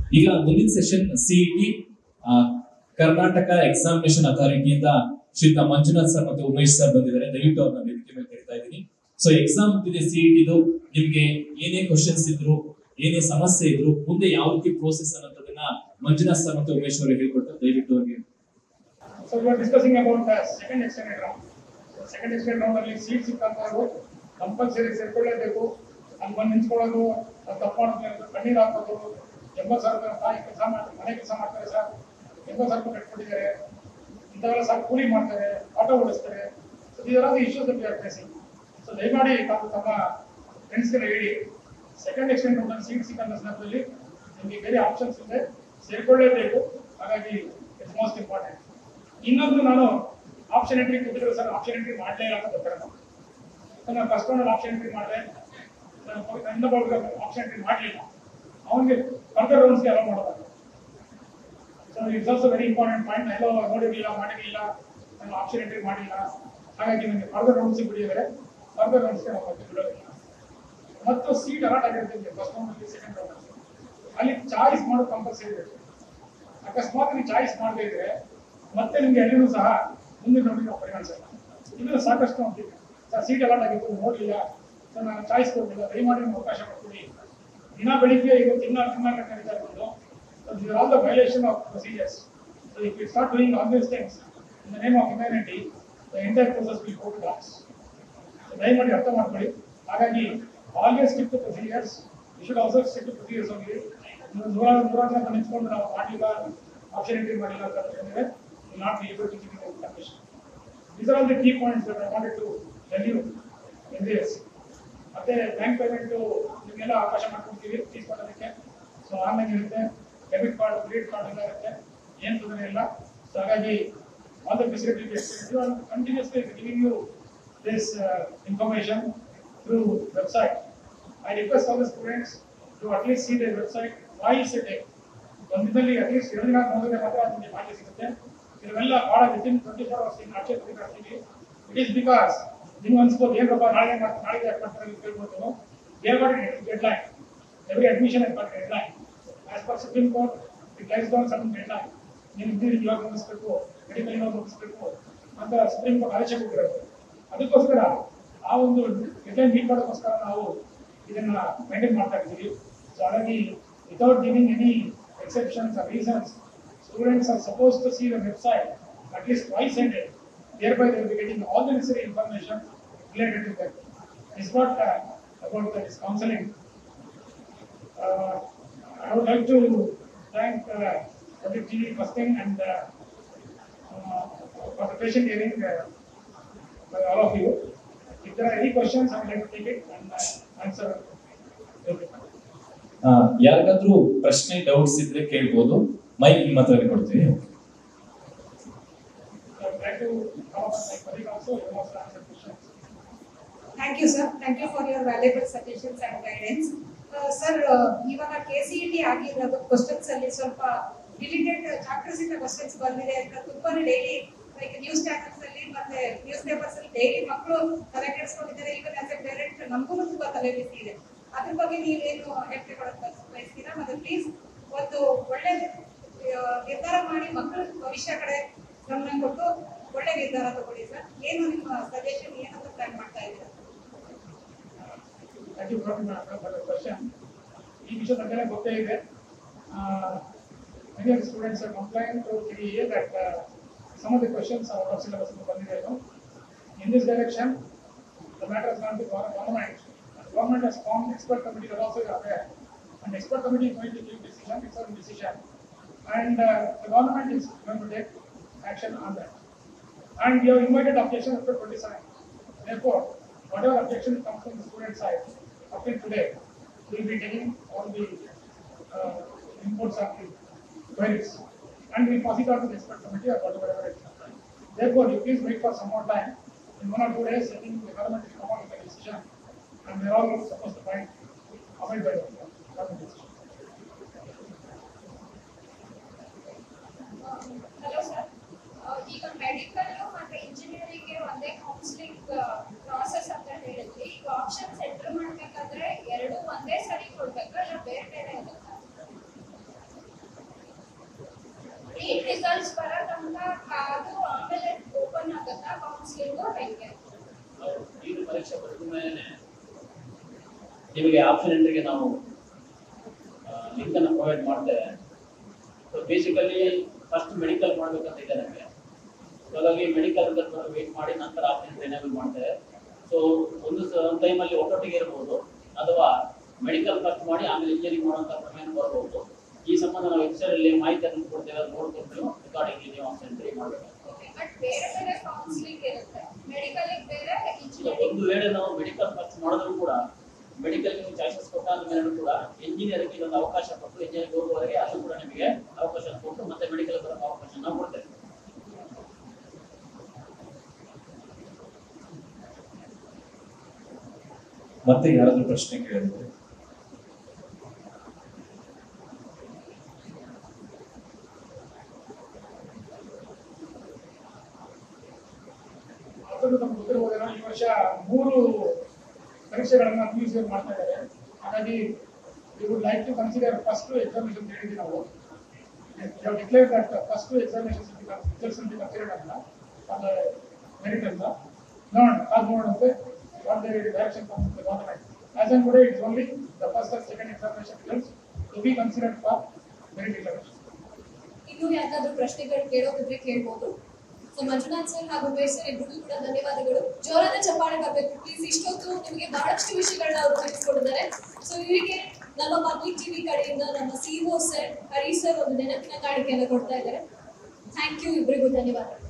ಈಗ ಮುಂದಿನ session C E T Karnataka examination ಅಥಾರಿಟಿಯಿಂದ ಶ್ರೀತಾ ಮಂಜುನಾಥ್ ಸರ್ ಮತ್ತೆ ಉಮೇಶ್ ಸರ್ ಬಂದಿದ್ದಾರೆ ದಯವಿಟ್ಟು ಅವ್ರನ್ನ ವೇದಿಕೆ ಮೇಲೆ ಕರೀತಾ ಇದ್ದೀನಿ ಸೊ ಎಕ್ಸಾಮ್ ಇದೆ ಸಿಇಟಿದು ನಿಮ್ಗೆ ಏನೇ ಕ್ವಶನ್ಸ್ ಇದ್ರು ಏನೇ ಸಮಸ್ಯೆ ಇದ್ರು ಮುಂದೆ ಯಾವ ರೀತಿ ಪ್ರೋಸೆಸ್ ಅನ್ನೋದನ್ನ ಮಂಜುನಾಥ್ ಸರ್ ಮತ್ತೆ ಉಮೇಶ್ ಅವರು ಹೇಳ್ಕೊಡ್ತಾರೆ ದಯವಿಟ್ಟು ಅವ್ರಿಗೆ So we are discussing about the second extended round. So second extended round ಅಲ್ಲಿ ಸೀಟ್ ಸಿಕ್ಕಂತವ್ರು ಕಂಪಲ್ಸರಿ ಸೇರ್ಕೊಳ್ಳೇಬೇಕು ಅಲ್ಲಿ ಬಂದು ನಿಂತ್ಕೊಳ್ಳೋದು ಅದು ತಪ್ಪು ಮಾಡೋದು ಕಣ್ಣೀರು ಹಾಕೋದು ಎಂಬತ್ತು ಸಾವಿರ ರೂಪಾಯಿ ತಾಯಿ ಕೆಲಸ ಮಾಡ್ತಾರೆ ಮನೆ ಕೆಲಸ ಮಾಡ್ತಾರೆ ಸರ್ ಎಂಬತ್ತು ಸಾವಿರ ರೂಪಾಯಿ ಕಟ್ಕೊಟ್ಟಿದ್ದಾರೆ ಇಂಥವೆಲ್ಲ ಸರ್ ಕೂಲಿ ಮಾಡ್ತಾರೆ ಆಟೋ ಓಡಿಸ್ತಾರೆ ಸೊ ಇದೆಲ್ಲ issues we are facing so ದಯಮಾಡಿ ತಾವು ತಮ್ಮ ಫ್ರೆಂಡ್ಸ್ಗೆಲ್ಲ ಹೇಳಿ ಸೆಕೆಂಡ್ ಎಕ್ಸ್ಟೆಂಡ್ ರೌಂಡ್ ಸೀಟ್ ಸಿಕ್ಕಂತ ಸಂದರ್ಭದಲ್ಲಿ ನಿಮಗೆ ಬೇರೆ ಆಪ್ಷನ್ಸ್ ಇದೆ ಸೇರ್ಕೊಳ್ಳೇಬೇಕು ಹಾಗಾಗಿ ಇಟ್ಸ್ ಮೋಸ್ಟ್ ಇಂಪಾರ್ಟೆಂಟ್ ಇನ್ನೊಂದು ನಾನು ಆಪ್ಷನ್ ಎಂಟ್ರಿ ಕೊಟ್ಟಿದ್ರು ಸರ್ ಆಪ್ಷನ್ ಎಂಟ್ರಿ ಮಾಡಲೇ ಇಲ್ಲ ಅಂತ ಗೊತ್ತಾಗ ನಾನು ಫಸ್ಟ್ ರೌಂಡ್ ಆಪ್ಷನ್ ಎಂಟ್ರಿ ಮಾಡಿದೆ ಇನ್ನೊಬ್ಬ ಆಪ್ಷನ್ ಎಂಟ್ರಿ ಮಾಡಲಿಲ್ಲ ಅವನಿಗೆ ಫರ್ದರ್ ರೌಂಡ್ಸ್ಗೆ ಅಲೋ ಮಾಡೋದು so it's also very important point ಎಲ್ಲೋ ನೋಡಿರಲಿಲ್ಲ ಮಾಡಿರಲಿಲ್ಲ ನಾನು ಆಪ್ಷನ್ ಎಂಟ್ರಿ ಮಾಡಿಲ್ಲ ಹಾಗಾಗಿ ನನಗೆ ಫರ್ದರ್ ರೌಂಡ್ಸಿಗೆ ಬಿಡಿದರೆ ಫರ್ದರ್ ರೌಂಡ್ಸ್ಗೆ ನಾವು ಮತ್ತೆ ಬಿಡೋದಿಲ್ಲ ಮತ್ತು ಸೀಟ್ ಅಲಾಟ್ ಆಗಿರ್ತದೆ ಫಸ್ಟ್ ರೌಂಡ್ ಸೆಕೆಂಡ್ ರೌಂಡ್ ಅಲ್ಲಿ ಚಾಯ್ಸ್ ಮಾಡೋದು ಕಂಪಲ್ಸರಿ ಇರುತ್ತೆ ಅಕಸ್ಮಾತ್ ನೀವು ಚಾಯ್ಸ್ ಮಾಡದೇ ಇದ್ರೆ ಮತ್ತೆ ನಿಮ್ಗೆ ಎಲ್ಲಿನೂ ಸಹ ಮುಂದಿನ ರೌಂಡಿಗೆ ನಾವು ಪರಿಗಣಿಸಲ್ಲ ಇನ್ನು ಸಾಕಷ್ಟು ಅಂತಿದೆ ಸರ್ ಸೀಟ್ ಅಲಾಟ್ ಆಗಿತ್ತು ನೋಡಲಿಲ್ಲ ಸರ್ ನಾನು ಚಾಯ್ಸ್ ಕೊಡಲಿಲ್ಲ ದಯಮಾಡಿ ನಿಮ್ಗೆ ಅವಕಾಶ ಕೊಡ್ತೀನಿ ದಿನ ಬೆಳಿಗ್ಗೆ ಇವತ್ತು ಇನ್ನ ತಿನ್ನ ಕರೀತಾ ಇರ್ಬೋದು So these are all the violation of procedures. So if we start doing all these things in the name of humanity, the entire process will go to loss. So ದಯಮಾಡಿ ಅರ್ಥ ಮಾಡ್ಕೊಳ್ಳಿ ಹಾಗಾಗಿ always stick to procedures you should also stick to procedures only ನೀವು ನೂರ ನೂರ ಜನ ನಿಂತ್ಕೊಂಡು ನಾವು ಮಾಡಿಲ್ಲ ಆಪ್ಷನ್ ಎಂಟ್ರಿ ಮಾಡಿಲ್ಲ ಅಂತ ಹೇಳಿದ್ರೆ not be able to give you commission these are all the key points that I wanted to tell you in this ಮತ್ತೆ ಬ್ಯಾಂಕ್ ಪೇಮೆಂಟ್ ನಿಮಗೆಲ್ಲ ಅವಕಾಶ ಮಾಡ್ಕೊಡ್ತೀವಿ ಫೀಸ್ ಕೊಡೋದಕ್ಕೆ ಸೊ ಆನ್ಲೈನ್ ಇರುತ್ತೆ ಡೆಬಿಟ್ ಕಾರ್ಡ್ ಕ್ರೆಡಿಟ್ ಕಾರ್ಡ್ ಎಲ್ಲ ಇರುತ್ತೆ ಏನು ತೊಂದರೆ ಇಲ್ಲ ಸೊ ಹಾಗಾಗಿ all the facility continuously giving you this uh, information through website. I request all the students to at least see their website twice a day. ಒಂದಿನಲ್ಲಿ at least ಎರಡು ದಿನ ನೋಡಿದ್ರೆ ಮಾತ್ರ ನಿಮಗೆ ಮಾಹಿತಿ ಸಿಗುತ್ತೆ ಇದೆಲ್ಲ ಭಾಳ ವಿತಿನ್ ಟ್ವೆಂಟಿ ಫೋರ್ ಅವರ್ಸ್ ಇನ್ನು ಆಚೆ ಕೊಟ್ಟಿರ್ತೀವಿ ಇಟ್ ಈಸ್ ಬಿಕಾಸ್ ನಿಮ್ಗೆ ಅನ್ಸ್ಬೋದು ಏನಪ್ಪ ನಾಳೆ ಮಾಡ್ತಾರೆ ನಾಳೆ ಯಾಕೆ ಮಾಡ್ತಾರೆ ಅಂತ ಕೇಳ್ಬೋದು there got deadline every admission is got deadline as per supreme court it lies down some deadline ನೀವು ಇಂಜಿನಿಯರಿಂಗ್ ಇವಾಗ ಮುಗಿಸ್ಬೇಕು ಮೆಡಿಕಲ್ ಇವಾಗ ಮುಗಿಸ್ಬೇಕು ಅಂತ ಸುಪ್ರೀಂ ಕೋರ್ಟ್ ಆದೇಶ ಕೊಟ್ಟಿರೋದು ಅದಕ್ಕೋಸ್ಕರ ಆ ಒಂದು ಡೆಡ್ಲೈನ್ ಮೀಟ್ ಮಾಡೋಕ್ಕೋಸ್ಕರ ನಾವು ಇದನ್ನ ಮೇಂಟೈನ್ ಮಾಡ್ತಾ ಇದ್ದೀವಿ ಸೊ ಹಾಗಾಗಿ without giving any exceptions or reasons students are suppose to see the website at least twice a day thereby they getting all the necessary information related to that is not about that is counselling I would like to thank uh, WTV first thing and uh, uh, for the patient hearing uh, by all of you. If there are any questions, I would like to take it and uh, answer everything. ಆ, ಯಾರಿಗಾದ್ರೂ ಪ್ರಶ್ನೆ doubts ಇದ್ರೆ ಕೇಳ್ಬೋದು mic ನಿಮ್ಮ ಹತ್ರನೇ ಕೊಡ್ತೀವಿ So I would like to come up with my colleague also, who wants to answer questions. Thank you, sir. Thank you for your valuable suggestions and guidance. Uh, sir, uh, ಇವಾಗ K C E T ಆಗಿರೋದು questions ಅಲ್ಲಿ ಸ್ವಲ್ಪ related chapters ಇಂದ questions ಬಂದಿದೆ ಅಂತ ತುಂಬಾನೇ daily like news channels ಅಲ್ಲಿ ಮತ್ತೆ ನ್ಯೂಸ್ ಪೇಪರ್ಸ್ ಅಲ್ಲಿ ಡೈಲಿ ಮಕ್ಕಳು ತಲೆ ಕೆಡಿಸ್ಕೊಂಡಿದ್ದಾರೆ ಈವನ್ ಆಸ್ ಎ ಪೇರೆಂಟ್ ನಮಗೂ ತುಂಬಾ ತಲೆ ಬಿಸಿ ಇದೆ ಅದ್ರ ಬಗ್ಗೆ ನೀವೇನು ಹೇಳಿಕೆ ಕೊಡೋಕೆ ಬಯಸ್ತೀರಾ ಮತ್ತೆ ಪ್ಲೀಸ್ ಒಂದು ಒಳ್ಳೆ ಆ, ನಿರ್ಧಾರ ಮಾಡಿ ಮಕ್ಕಳ ಭವಿಷ್ಯ ಕಡೆ ಗಮನ ಕೊಟ್ಟು ಒಳ್ಳೆ ನಿರ್ಧಾರ ತಗೊಳ್ಳಿ ಸರ್ ಏನು ನಿಮ್ಮ ಸಜೆಷನ್ ಏನಂತ ಪ್ಲಾನ್ ಮಾಡ್ತಾ ಇದ್ದೀರಾ Thank you very much for the question. ಈ ವಿಷಯದ ಮೇಲೆ ಗೊತ್ತೇ ಇದೆ many of the students have complained to KEA that uh, some of the questions are out of syllabus ಅಂತ ಬಂದಿದೆ ಇದು. In this direction, the matter has gone to gov- government. The government has formed expert committee that also you are aware. And expert committee is going to give decision, its own decision. And uh, the government is going to take action on that. And we have invited objection up to twenty-seven. Therefore, whatever objection comes from the student side, up till today, we will be taking all the uh, inputs of the queries. And we pass it on to the expert committee or whatever it is. Therefore, you please wait for some more time. In one or two days, I think the government will come out with a decision. And they are all supposed to find, abide by the government decision. Hello sir ಈಗ medical ಮತ್ತೆ engineering ಒಂದೇ counselling process ಅಂತ ಹೇಳಿದ್ವಿ ಈಗ options enter ಮಾಡ್ಬೇಕಾದ್ರೆ ಎರಡು ಒಂದೇ ಸರಿ ಕೊಡ್ಬೇಕಾ ಇಲ್ಲ ಬೇರೆ ಬೇರೆ ಇರುತ್ತಾ ಕಾದು ಆಮೇಲೆ ಓಪನ್ ಆಗತ್ತಾ ಕೌನ್ಸಿಲಿಂಗ್ ಹೆಂಗೆ ನಾವು ನೀರು ಪರೀಕ್ಷೆ ಬರೆದ ಮೇಲೆ ನಿಮಗೆ ಆಪ್ಷನ್ ಎಂಟ್ರಿಗೆ ನಾವು ಲಿಂಕ್ ಅನ್ನು ಪ್ರೊವೈಡ್ ಮಾಡ್ತೇವೆ ಸೊ ಬೇಸಿಕಲಿ ಫಸ್ಟ್ ಮೆಡಿಕಲ್ ಮಾಡ್ಬೇಕಂತ ಇದೆ ನಮಗೆ So ಹಾಗಾಗಿ ಮೆಡಿಕಲ್ ವೇಟ್ ಮಾಡಿ ನಂತರ ಆಪ್ಷನ್ ಎನೇಬಲ್ ಮಾಡ್ತೇವೆ ಸೊ ಒಂದು ಟೈಮಲ್ಲಿ ಒಟ್ಟೊಟ್ಟಿಗೆ ಇರಬಹುದು ಅಥವಾ ಮೆಡಿಕಲ್ ಫಸ್ಟ್ ಮಾಡಿ ಆಮೇಲೆ ಇಂಜಿನಿಯರಿಂಗ್ ಮಾಡುವಂತ ಪ್ರಮೇಯ ಬರಬಹುದು ಈ ಸಂಬಂಧ ನಾವು ಎಕ್ಸೆಲ್ ಅಲ್ಲಿ ಮಾಹಿತಿಯನ್ನು ಕೊಡ್ತೇವೆ ಅದು ನೋಡ್ಕೊಂಡು ನೀವು ಅಕಾರ್ಡಿಂಗ್ಲಿ ನೀವು ಆಪ್ಷನ್ ಎಂಟ್ರಿ ಮಾಡಬೇಕು ಬಟ್ ಬೇರೆ ಬೇರೆ ಕೌನ್ಸಿಲಿಂಗ್ ಇರುತ್ತೆ ಮೆಡಿಕಲ್ ಬೇರೆ ಈಗ ಇಂಜಿನಿಯರಿಂಗ್ ಒಂದು ವೇಳೆ ನಾವು ಮೆಡಿಕಲ್ ಫಸ್ಟ್ ಮಾಡಿದ್ರು ಕೂಡ ಮೆಡಿಕಲ್ ಚಾಯ್ಸಸ್ ಕೊಟ್ಟಾದ ಮೇಲೆ ಕೂಡ ಇಂಜಿನಿಯರಿಂಗ್ ಒಂದು ಅವಕಾಶ ಕೊಟ್ಟು ಇಂಜಿನಿಯರಿಂಗ್ ಹೋಗುವವರೆಗೆ ಅದು ಕೂಡ ನಿಮಗೆ ಅವಕಾಶ ಕೊಟ್ಟು ಮತ್ತೆ ಮೆಡಿಕಲ್ ಬರೋ ಅವಕಾಶ ನಾವು ಕೊಡ್ತೇವೆ ಮತ್ತೆ ಯಾರಾದ್ರೂ ಪ್ರಶ್ನೆ ಕೇಳಿದ್ರೆ ಅದನ್ನು ನಮ್ಗೆ ಗೊತ್ತಿರಬಹುದೇನೋ ಈ ವರ್ಷ ಮೂರು ಪರೀಕ್ಷೆಗಳನ್ನ ಪಿ ಯು ಸಿ ಮಾಡ್ತಾ ಇದ್ದಾರೆ ಹಾಗಾಗಿ we would like to consider first examination ಹೇಳಿದ್ವಿ ನಾವು declare that first examination results be considered ಅಂತ ಆನ್ ಮೆರಿಟ್ ಅಂತ ನೋಡೋಣ ಕಾದ್ ನೋಡೋಣಂತೆ what their direction from the government as on today it's only the first and second examination results to be considered for merit declaration ಇನ್ನೂ ಯಾವ್ದಾದ್ರು ಪ್ರಶ್ನೆಗಳು ಕೇಳೋದಿದ್ರೆ ಕೇಳ್ಬೋದು so Manjunath sir ಹಾಗೂ ಉಮೇಶ್ ಸರ್ ಇಬ್ಬರಿಗೂ ಕೂಡ ಧನ್ಯವಾದಗಳು ಜೋರಾದ ಚಪ್ಪಾಳೆ ಬರಬೇಕು ಪ್ಲೀಸ್ ಇಷ್ಟೊತ್ತು ನಿಮಗೆ ಬಹಳಷ್ಟು ವಿಷಯಗಳನ್ನ ಅವರು ತಿಳಿಸ್ಕೊಡಿದ್ದಾರೆ ಸೊ ಇವರಿಗೆ ನಮ್ಮ ಪಬ್ಲಿಕ್ ಟಿವಿ ಕಡೆಯಿಂದ ನಮ್ಮ ಸಿಒ ಸರ್ ಹರೀಶ್ ಸರ್ ಒಂದು ನೆನಪಿನ ಕಾಣಿಕೆಯನ್ನು ಕೊಡ್ತಾ ಇದ್ದಾರೆ ಥ್ಯಾಂಕ್ ಯು ಇಬ್ಬರಿಗೂ ಧನ್ಯವಾದಗಳು